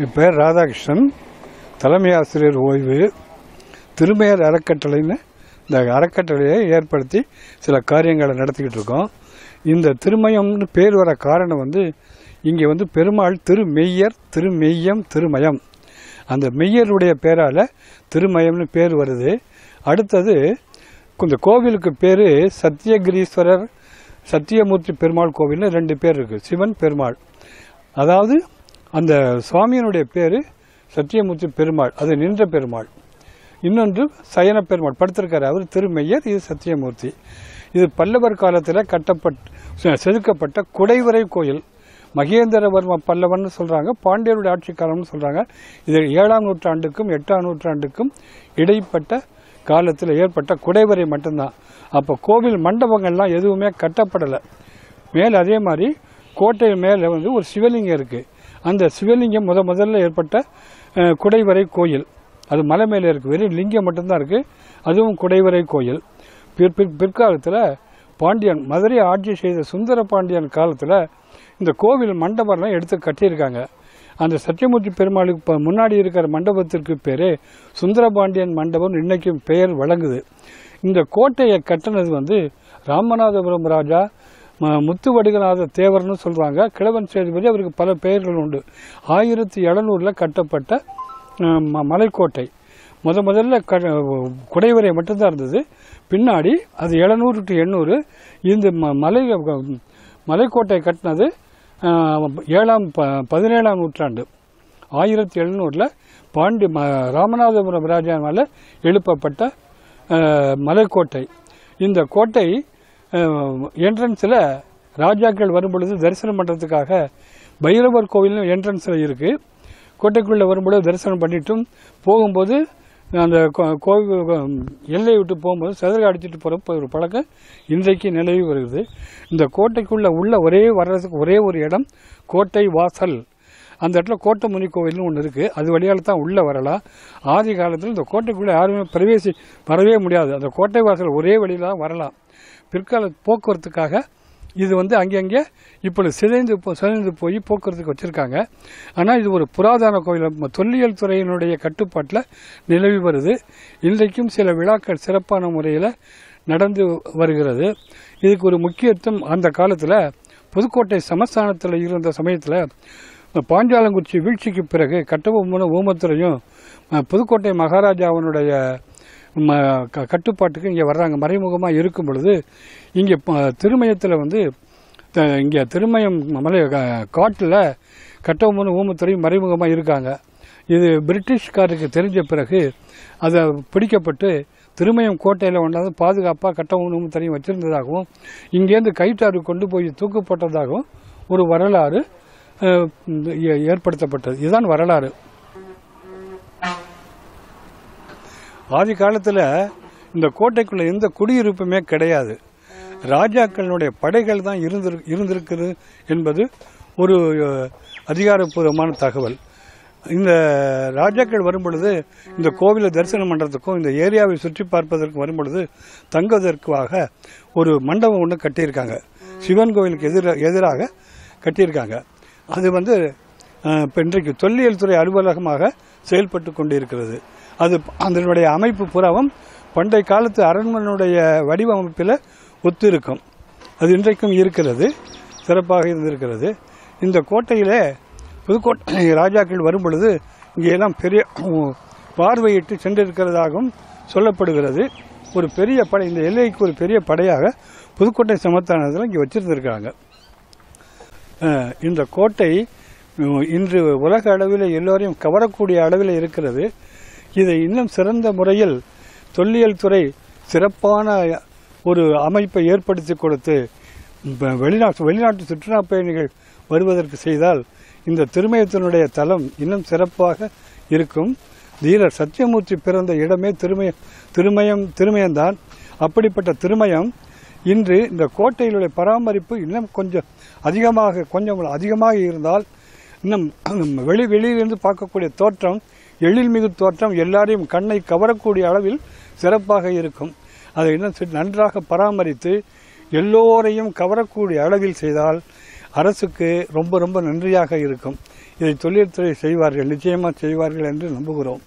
என் பேர் ராதாகிருஷ்ணன் தலைமை ஆசிரியர் ஓய்வு திருமையர் அறக்கட்டளைன்னு இந்த அறக்கட்டளையை ஏற்படுத்தி சில காரியங்களை நடத்திக்கிட்டு இருக்கோம் இந்த திருமயம்னு பேர் வர காரணம் வந்து இங்கே வந்து பெருமாள் திருமெய்யர் திருமெய்யம் திருமயம் அந்த மெய்யருடைய பேரால் திருமயம்னு பேர் வருது அடுத்தது இந்த கோவிலுக்கு பேர் சத்தியகிரீஸ்வரர் சத்தியமூர்த்தி பெருமாள் கோவில்னு ரெண்டு பேர் இருக்குது சிவன் பெருமாள் அதாவது அந்த சுவாமியினுடைய பேர் சத்தியமூர்த்தி பெருமாள் அது நின்ற பெருமாள் இன்னொன்று சயன பெருமாள் படுத்திருக்காரு அவர் திருமெய்யர் இது சத்தியமூர்த்தி இது பல்லவர் காலத்தில் கட்டப்பட்ட செதுக்கப்பட்ட குடைவரை கோயில் மகேந்திரவர்ம பல்லவன் சொல்றாங்க பாண்டியருடைய ஆட்சி காலம்னு சொல்றாங்க இது ஏழாம் நூற்றாண்டுக்கும் எட்டாம் நூற்றாண்டுக்கும் இடைப்பட்ட காலத்தில் ஏற்பட்ட குடைவரை மட்டும்தான் அப்போ கோவில் மண்டபங்கள்லாம் எதுவுமே கட்டப்படலை மேலே அதே மாதிரி கோட்டை மேலே வந்து ஒரு சிவலிங்கம் இருக்குது அந்த சிவலிங்கம் முத முதல்ல ஏற்பட்ட அஹ், குடைவரை கோயில் அது மலை மேலே இருக்குது வெறும் லிங்கம் மட்டும்தான் இருக்குது அதுவும் குடைவரை கோயில் பிற் பிற் பிற்காலத்தில் பாண்டியன் மதுரை ஆட்சி செய்த சுந்தர பாண்டியன் காலத்தில் இந்த கோவில் மண்டபம்லாம் எடுத்து கட்டியிருக்காங்க அந்த சத்தியமூர்த்தி பெருமாளுக்கு இப்போ முன்னாடி இருக்கிற மண்டபத்திற்கு பேரே சுந்தரபாண்டியன் மண்டபம் இன்னைக்கும் பெயர் வழங்குது இந்த கோட்டையை கட்டினது வந்து ராமநாதபுரம் ராஜா ம- முத்துவடுகநாத தேவர்னு சொல்றாங்க கிழவன் சேதுபதி அவருக்கு பல பெயர்கள் உண்டு ஆயிரத்தி எழுநூறுல கட்டப்பட்ட அஹ், ம- மலைக்கோட்டை முத முதல்ல க குடைவரை மட்டும்தான் இருந்தது பின்னாடி அது எழுநூறு டு எண்ணூறு இந்த ம- மலை மலைக்கோட்டை கட்டினது அஹ், ஏழாம் ப பதினேழாம் நூற்றாண்டு ஆயிரத்தி எழுநூறில் பாண்டி ம ராமநாதபுரம் ராஜாவால் எழுப்பப்பட்ட அஹ், மலைக்கோட்டை இந்த கோட்டை என்ட்ரன்ஸில் ராஜாக்கள் வரும்பொழுது தரிசனம் பண்ணுறதுக்காக பைரவர் கோவில் என்ட்ரன்ஸில் இருக்குது கோட்டைக்குள்ளே வரும்பொழுது தரிசனம் பண்ணிட்டும் போகும்போது அந்த கோ- கோவில் எல்லையை விட்டு போகும்போது செதற அடிச்சிட்டு போகிற ஒரு பழக்கம் இன்றைக்கு நிலவி வருகிறது இந்த கோட்டைக்குள்ளே உள்ள ஒரே வர்றதுக்கு ஒரே ஒரு இடம் கோட்டை வாசல் அந்த இடத்துல கோட்டை முனி கோவில்னு ஒன்று இருக்குது அது வழியால் தான் உள்ளே வரலாம் ஆதி காலத்தில் இந்த கோட்டைக்குள்ளே யாருமே பிரவேசி வரவே முடியாது அந்த கோட்டை வாசல் ஒரே வழியில் தான் வரலாம் பிற்கால போக்குவரத்துக்காக இது வந்து அங்கங்கே இப்பொழுது சிதைந்து போ சிதைந்து போய் போக்குவரத்துக்கு வச்சுருக்காங்க ஆனால் இது ஒரு புராதன கோயில் நம்ம தொல்லியல் துறையினுடைய கட்டுப்பாட்டில் நிலவி வருது இன்றைக்கும் சில விழாக்கள் சிறப்பான முறையில் நடந்து வருகிறது இதுக்கு ஒரு முக்கியத்துவம் அந்த காலத்தில் புதுக்கோட்டை சமஸ்தானத்தில் இருந்த சமயத்தில் பாஞ்சாலங்குறிச்சி வீழ்ச்சிக்கு பிறகு கட்டபொம்மன ஊமத்துறையும் அஹ், புதுக்கோட்டை மகாராஜாவினுடைய ம, க- கட்டுப்பாட்டுக்கு இங்கே வர்றாங்க மறைமுகமாக இருக்கும் பொழுது இங்கே திருமயத்தில் வந்து த- இங்கே திருமயம் மலை காட்டில் கட்டபொம்மன் ஊமத்துறையும் மறைமுகமாக இருக்காங்க இது பிரிட்டிஷ்காருக்கு தெரிஞ்ச பிறகு அதை பிடிக்கப்பட்டு திருமயம் கோட்டையில் கொண்டாந்து பாதுகாப்பாக கட்டபொம்மன் ஊமத்துறையும் வச்சிருந்ததாகவும் இங்கேருந்து கைட்டாறு கொண்டு போய் தூக்கப்பட்டதாகவும் ஒரு வரலாறு அஹ், ஏ- ஏற்படுத்தப்பட்டது இதுதான் வரலாறு ஆதி காலத்தில் இந்த கோட்டைக்குள்ள எந்த குடியிருப்புமே கிடையாது ராஜாக்களுடைய படைகள் தான் இருந்திரு இருந்திருக்குது என்பது ஒரு அஹ், அதிகாரப்பூர்வமான தகவல் இந்த ராஜாக்கள் வரும்பொழுது இந்த கோவிலை தரிசனம் பண்ணுறதுக்கும் இந்த ஏரியாவை சுற்றி பார்ப்பதற்கு வரும்பொழுது தங்குவதற்காக ஒரு மண்டபம் ஒன்று கட்டியிருக்காங்க சிவன் கோவிலுக்கு எதிர எதிராக கட்டியிருக்காங்க அது வந்து அஹ், இப்ப இன்றைக்கு தொல்லியல் துறை அலுவலகமாக செயல்பட்டு கொண்டிருக்கிறது அது அதனுடைய அமைப்பு புறாவும் பண்டைய காலத்து அரண்மனையுடைய வடிவமைப்பில் ஒத்து இருக்கும் அது இன்றைக்கும் இருக்கிறது சிறப்பாக இருந்திருக்கிறது இந்த கோட்டையிலே புதுக்கோட்டை ராஜாக்கள் வரும் பொழுது இங்கெல்லாம் பெரிய பார்வையிட்டு சென்றிருக்கிறதாகவும் சொல்லப்படுகிறது ஒரு பெரிய படை இந்த எல்லைக்கு ஒரு பெரிய படையாக புதுக்கோட்டை சமஸ்தானத்தில் இங்கே வச்சிருந்திருக்காங்க அஹ், இந்த கோட்டை உம், இன்று உலக அளவில் எல்லோரையும் கவரக்கூடிய அளவில் இருக்கிறது இதை இன்னும் சிறந்த முறையில் தொல்லியல் துறை சிறப்பான ஒரு அமைப்பை ஏற்படுத்தி கொடுத்து ப- வெளிநாட்டு வெளிநாட்டு சுற்றுலா பயணிகள் வருவதற்கு செய்தால் இந்த திருமயத்தினுடைய தலம் இன்னும் சிறப்பாக இருக்கும் தீரர் சத்தியமூர்த்தி பிறந்த இடமே திருமய திருமயம் திருமயம்தான் அப்படிப்பட்ட திருமயம் இன்று இந்த கோட்டையிலுடைய பராமரிப்பு இன்னும் கொஞ்சம் அதிகமாக கொஞ்சம் அதிகமாக இருந்தால் இன்னும் வெளி வெளியிலிருந்து பார்க்கக்கூடிய தோற்றம் எழில்மிகு தோற்றம் எல்லாரையும் கண்ணை கவரக்கூடிய அளவில் சிறப்பாக இருக்கும் அதை இன்னும் சி- நன்றாக பராமரித்து எல்லோரையும் கவரக்கூடிய அளவில் செய்தால் அரசுக்கு ரொம்ப ரொம்ப நன்றியாக இருக்கும் இதை தொழில்துறை செய்வார்கள் நிச்சயமாக செய்வார்கள் என்று நம்புகிறோம்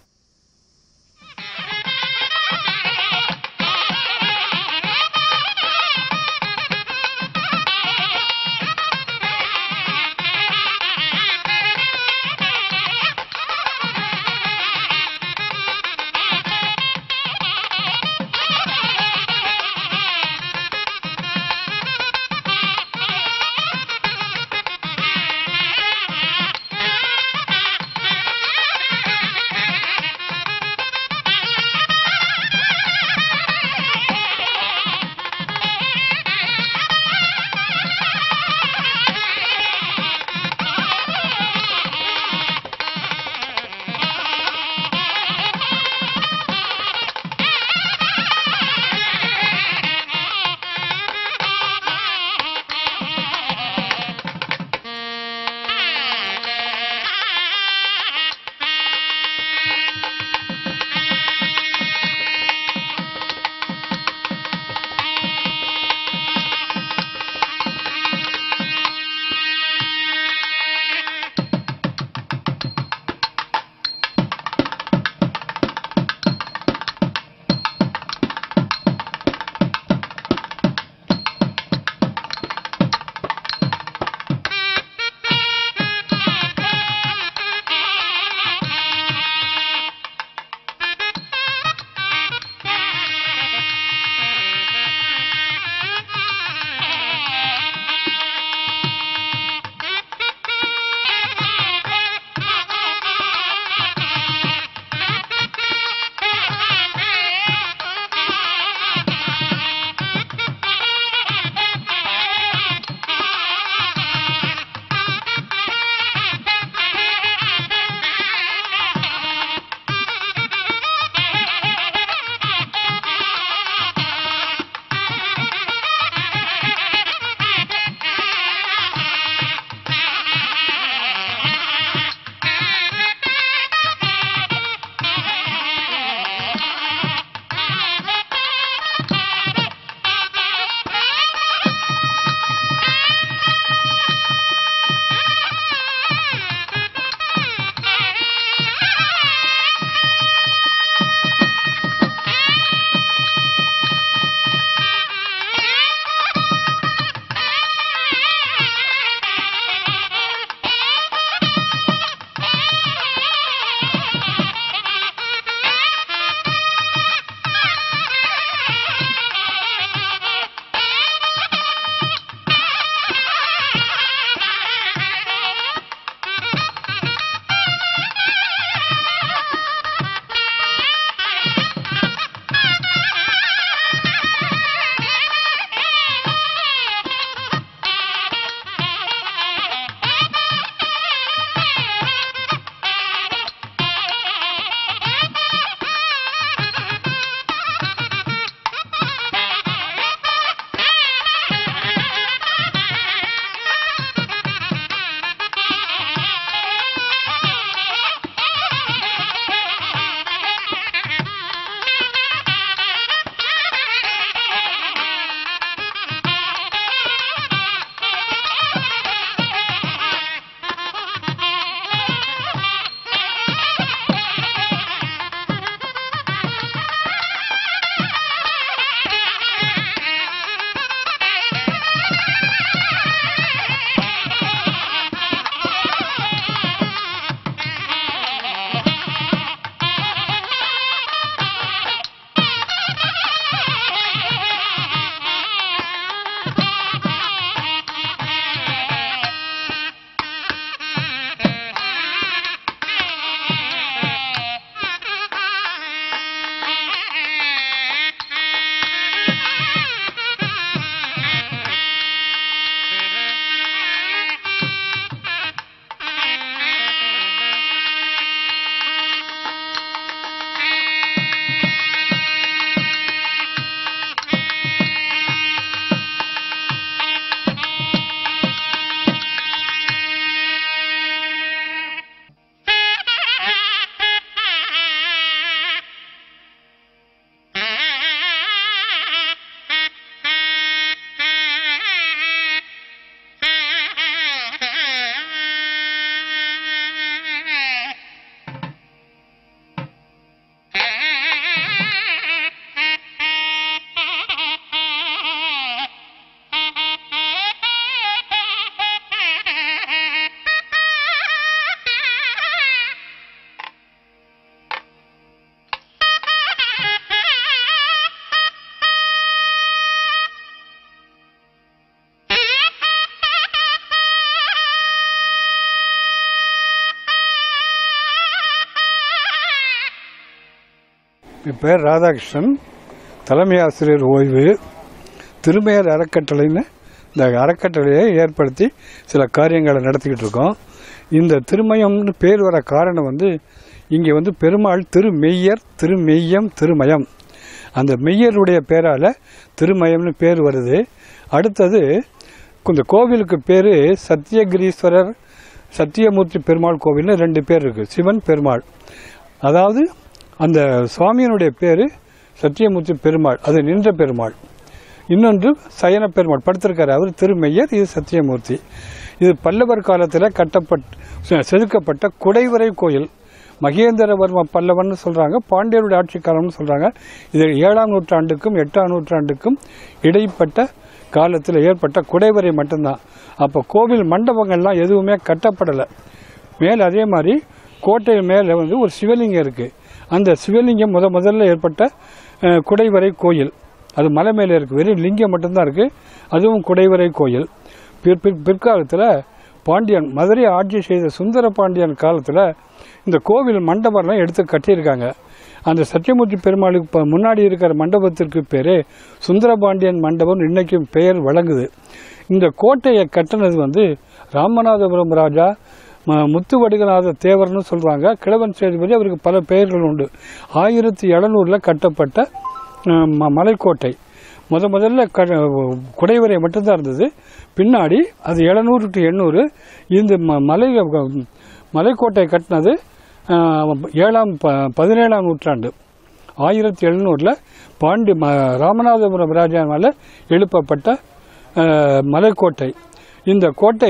என் பேர் ராதாகிருஷ்ணன் தலைமை ஆசிரியர் ஓய்வு திருமையர் அறக்கட்டளைன்னு இந்த அறக்கட்டளையை ஏற்படுத்தி சில காரியங்களை நடத்திக்கிட்டு இருக்கோம் இந்த திருமயம்னு பேர் வர காரணம் வந்து இங்கே வந்து பெருமாள் திருமெய்யர் திருமெய்யம் திருமயம் அந்த மெய்யருடைய பேரால் திருமயம்னு பேர் வருது அடுத்தது இந்த கோவிலுக்கு பேர் சத்தியகிரீஸ்வரர் சத்தியமூர்த்தி பெருமாள் கோவில்னு ரெண்டு பேர் இருக்குது சிவன் பெருமாள் அதாவது அந்த சுவாமியினுடைய பேர் சத்தியமூர்த்தி பெருமாள் அது நின்ற பெருமாள் இன்னொன்று சயன பெருமாள் படுத்திருக்காரு அவர் திருமெய்யர் இது சத்தியமூர்த்தி இது பல்லவர் காலத்தில் கட்டப்பட்ட செதுக்கப்பட்ட குடைவரை கோயில் மகேந்திரவர்ம பல்லவன் சொல்றாங்க பாண்டியருடைய ஆட்சி காலம்னு சொல்றாங்க இது ஏழாம் நூற்றாண்டுக்கும் எட்டாம் நூற்றாண்டுக்கும் இடைப்பட்ட காலத்தில் ஏற்பட்ட குடைவரை மட்டும்தான் அப்போ கோவில் மண்டபங்கள்லாம் எதுவுமே கட்டப்படலை மேல் அதே மாதிரி கோட்டை மேலே வந்து ஒரு சிவலிங்கம் இருக்கு அந்த சிவலிங்கம் முத முதல்ல ஏற்பட்ட அஹ், குடைவரை கோயில் அது மலை மேலே இருக்கு வெறும் லிங்கம் மட்டும்தான் இருக்கு அதுவும் குடைவரை கோயில் பிற் பிற்- பிற்காலத்தில் பாண்டியன் மதுரை ஆட்சி செய்த சுந்தர பாண்டியன் காலத்தில் இந்த கோவில் மண்டபம்லாம் எடுத்து கட்டியிருக்காங்க அந்த சத்தியமூர்த்தி பெருமாளுக்கு ப- முன்னாடி இருக்கிற மண்டபத்திற்கு பேரே சுந்தரபாண்டியன் மண்டபம் இன்னைக்கும் பெயர் வழங்குது இந்த கோட்டையை கட்டினது வந்து ராமநாதபுரம் ராஜா ம- முத்துவடுகநாத தேவர்னு சொல்றாங்க கிழவன் சேதுபதி அவருக்கு பல பெயர்கள் உண்டு ஆயிரத்தி எழுநூறுல கட்டப்பட்ட அஹ், ம- மலைக்கோட்டை முத முதல்ல க குடைவரை மட்டும்தான் இருந்தது பின்னாடி அது எழுநூறு டு எண்ணூறு இந்த ம- மலை மலைக்கோட்டை கட்டினது அஹ், ஏழாம் ப- பதினேழாம் நூற்றாண்டு ஆயிரத்தி எழுநூறில் பாண்டி ம ராமநாதபுரம் ராஜாவால் எழுப்பப்பட்ட அஹ், மலைக்கோட்டை இந்த கோட்டை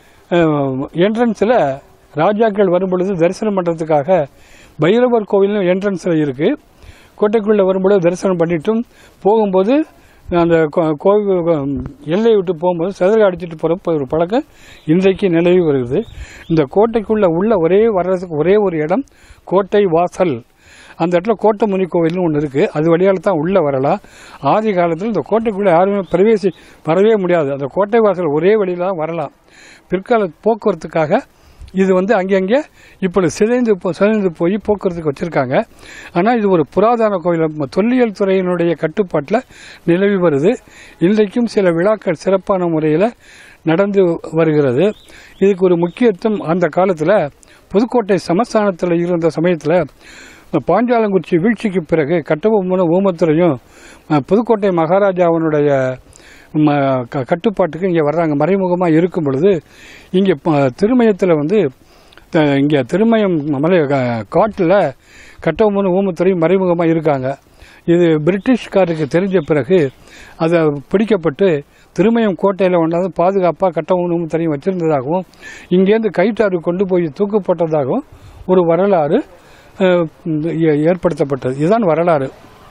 என்ட்ரன்ஸில் ராஜாக்கள் வரும்பொழுது தரிசனம் பண்ணுறதுக்காக பைரவர் கோவில்னு என்ட்ரன்ஸில் இருக்குது கோட்டைக்குள்ளே வரும்பொழுது தரிசனம் பண்ணிட்டும் போகும்போது அந்த கோ- கோவில் எல்லையை விட்டு போகும்போது சதுர அடிச்சிட்டு போகிற ஒரு பழக்கம் இன்றைக்கு நிலவி வருகிறது இந்த கோட்டைக்குள்ள உள்ள ஒரே வர்றதுக்கு ஒரே ஒரு இடம் கோட்டை வாசல் அந்த இடத்துல கோட்டை முனி கோவில்னு ஒன்று இருக்குது அது வழியால் தான் உள்ளே வரலாம் ஆதி காலத்தில் இந்த கோட்டைக்குள்ளே யாருமே பிரவேசி வரவே முடியாது அந்த கோட்டை வாசல் ஒரே வழியில் தான் வரலாம் பிற்கால போக்குவரத்துக்காக இது வந்து அங்கங்கே இப்பொழுது சிதைந்து போ சிதைந்து போய் போக்குவரத்துக்கு வச்சுருக்காங்க ஆனால் இது ஒரு புராதன கோயில் நம்ம தொல்லியல் துறையினுடைய கட்டுப்பாட்டில் நிலவி வருது இன்றைக்கும் சில விழாக்கள் சிறப்பான முறையில் நடந்து வருகிறது இதுக்கு ஒரு முக்கியத்துவம் அந்த காலத்தில் புதுக்கோட்டை சமஸ்தானத்தில் இருந்த சமயத்தில் பாஞ்சாலங்குறிச்சி வீழ்ச்சிக்கு பிறகு கட்டபொம்மனும் ஊமத்துறையும் அஹ், புதுக்கோட்டை மகாராஜாவினுடைய ம, க- கட்டுப்பாட்டுக்கு இங்கே வர்றாங்க மறைமுகமாக இருக்கும் பொழுது இங்கே திருமயத்தில் வந்து த- இங்கே திருமயம் மலை காட்டில் கட்டபொம்மனும் ஊமத்துறையும் மறைமுகமாக இருக்காங்க இது பிரிட்டிஷ்காருக்கு தெரிஞ்ச பிறகு அதை பிடிக்கப்பட்டு திருமயம் கோட்டையில் ஒன்றாவது பாதுகாப்பாக கட்டபொம்மனும் ஊமத்துறையும் வச்சிருந்ததாகவும் இங்கேருந்து கைட்டாறு கொண்டு போய் தூக்கப்பட்டதாகவும் ஒரு வரலாறு அஹ், ஏ- ஏற்படுத்தப்பட்டது இதுதான் வரலாறு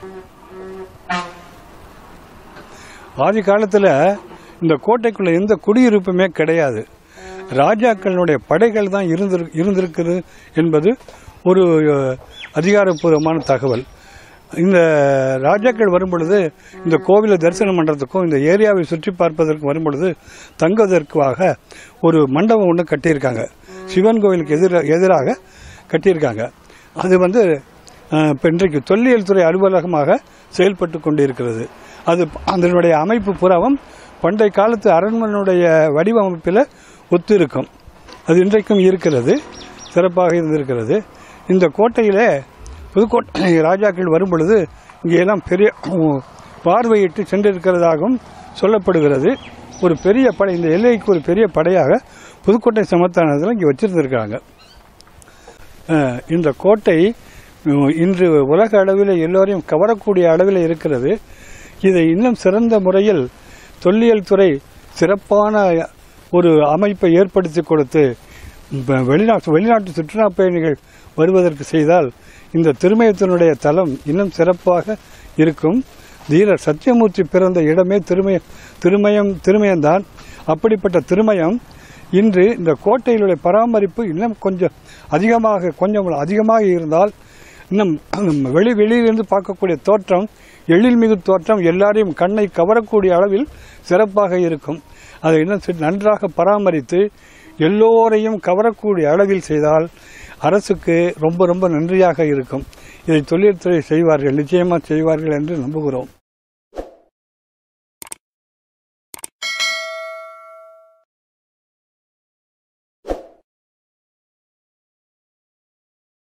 ஆதி காலத்தில் இந்த கோட்டைக்குள்ள எந்த குடியிருப்புமே கிடையாது ராஜாக்களுடைய படைகள் தான் இருந்திரு இருந்திருக்குது என்பது ஒரு அஹ், அதிகாரப்பூர்வமான தகவல் இந்த ராஜாக்கள் வரும்பொழுது இந்த கோவிலை தரிசனம் பண்ணுறதுக்கும் இந்த ஏரியாவை சுற்றி பார்ப்பதற்கும் வரும்பொழுது தங்குவதற்காக ஒரு மண்டபம் ஒன்று கட்டியிருக்காங்க சிவன் கோவிலுக்கு எதிர எதிராக கட்டியிருக்காங்க அது வந்து அஹ், இப்ப இன்றைக்கு தொல்லியல் துறை அலுவலகமாக செயல்பட்டு கொண்டிருக்கிறது அது அதனுடைய அமைப்பு புறாவும் பண்டைய காலத்து அரண்மனையுடைய வடிவமைப்பில் ஒத்து இருக்கும் அது இன்றைக்கும் இருக்கிறது சிறப்பாக இருந்திருக்கிறது இந்த கோட்டையிலே புதுக்கோட்டை ராஜாக்கள் வரும் பொழுது இங்கே எல்லாம் பெரிய உம், பார்வையிட்டு சென்றிருக்கிறதாகவும் சொல்லப்படுகிறது ஒரு பெரிய படை இந்த எல்லைக்கு ஒரு பெரிய படையாக புதுக்கோட்டை சமத்தானத்தில் இங்கே வச்சிருந்திருக்காங்க அஹ், இந்த கோட்டை உம், இன்று உலக அளவில் எல்லோரையும் கவரக்கூடிய அளவில் இருக்கிறது இதை இன்னும் சிறந்த முறையில் தொல்லியல் துறை சிறப்பான ஒரு அமைப்பை ஏற்படுத்தி கொடுத்து இப்ப வெளிநாட்டு வெளிநாட்டு சுற்றுலா பயணிகள் வருவதற்கு செய்தால் இந்த திருமயத்தினுடைய தலம் இன்னும் சிறப்பாக இருக்கும் தீரர் சத்தியமூர்த்தி பிறந்த இடமே திருமய திருமயம் திருமயம்தான் அப்படிப்பட்ட திருமயம் இன்று இந்த கோட்டையிலுடைய பராமரிப்பு இன்னும் கொஞ்சம் அதிகமாக கொஞ்சம் அதிகமாக இருந்தால் இன்னும் வெளி வெளியிலிருந்து பார்க்கக்கூடிய தோற்றம் எழில்மிகு தோற்றம் எல்லாரையும் கண்ணை கவரக்கூடிய அளவில் சிறப்பாக இருக்கும் அதை இன்னும் சி- நன்றாக பராமரித்து எல்லோரையும் கவரக்கூடிய அளவில் செய்தால் அரசுக்கு ரொம்ப ரொம்ப நன்றியாக இருக்கும் இதை தொழில்துறை செய்வார்கள் நிச்சயமாக செய்வார்கள் என்று நம்புகிறோம்